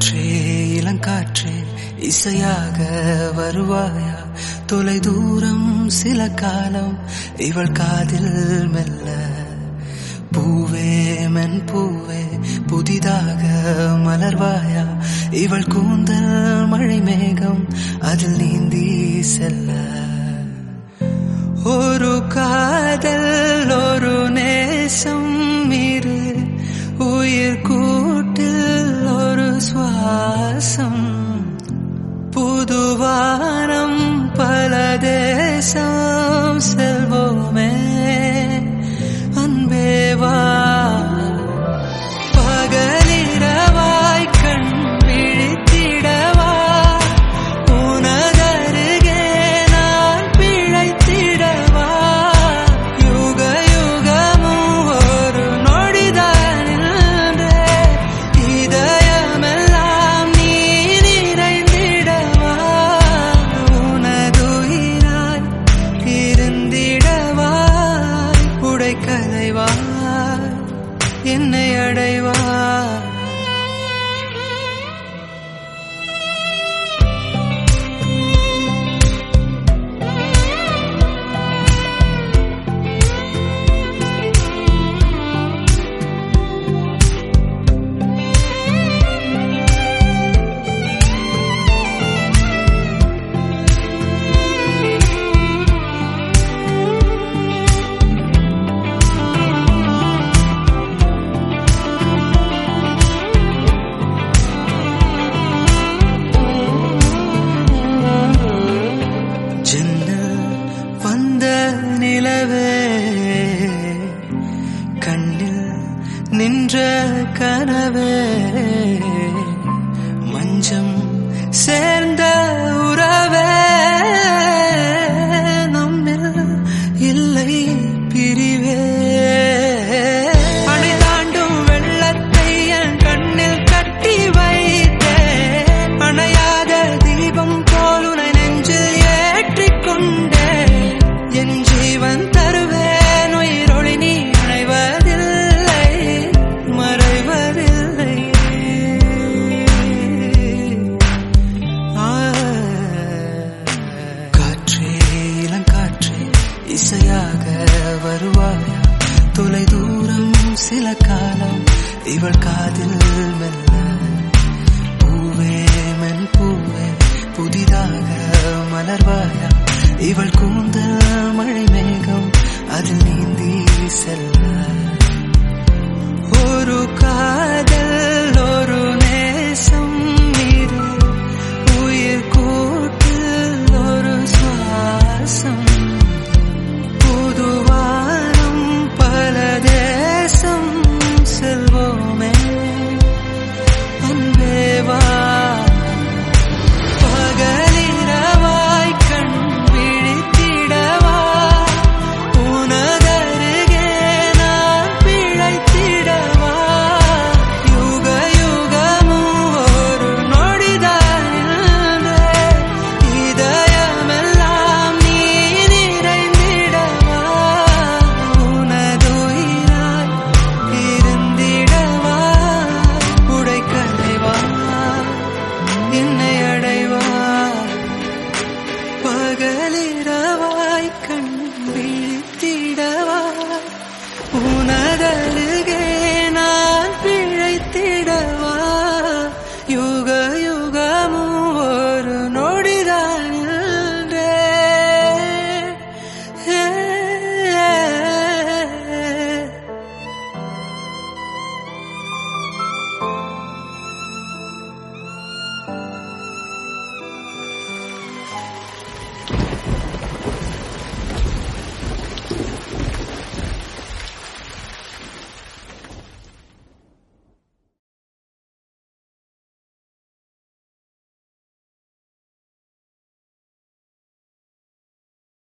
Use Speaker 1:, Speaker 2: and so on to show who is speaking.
Speaker 1: காற்றே இளங்காற்றே இசையாக வருவாயா தொலை தூரம் சில காலம் இவள் காதில் மெல்ல பூவே மென் பூவே புதிதாக மலர்வாயா இவள் கூந்தல் மழை மேகம் அதில் நீந்தி செல்ல ஒரு காதல் ஒரு நேசம் இரு உயிர் கூட்டில் ஒரு சுவாசம் புதுவானம் பல தேசம் செல்வோமே அன்பேவா பகலிரவாய் கண் விழித்திடவா உனதருகே நான் பிழைத்திடவா யுக யுகமும் ஒரு நொடிதான் நின்றே இதயமெல்லாம் நீ நிறைந்திடவா உனதுயிராய் இருந்திடவாய் உடைக்கலைவாய் என்னை அடைவாய் ஜன்னல் வந்த நிலவே கண்ணில் நின்ற கனவே மஞ்சம் சேர்ந்த உறவே நம்மில் இல்லை பிரிவே அணை தாண்டும் வெள்ளத்தை என் கண்ணில் கட்டி வைத்தேன் அணையாத தீபம் போல் உனை நெஞ்சில் ஏற்றிக் கொண்டேன் என் ஜீவன் தருவேன் உயிரொளி நீ அணைவதில்லை மறைவதில்லை ஆ. காற்றே இளங்காற்றே இசையாக வருவாயா தொலை தூரம் சில காலம் இவள் காதில் மெல்ல பூவே மென் பூவே புதிதாக மலர்வாயா இவள் கூந்தல்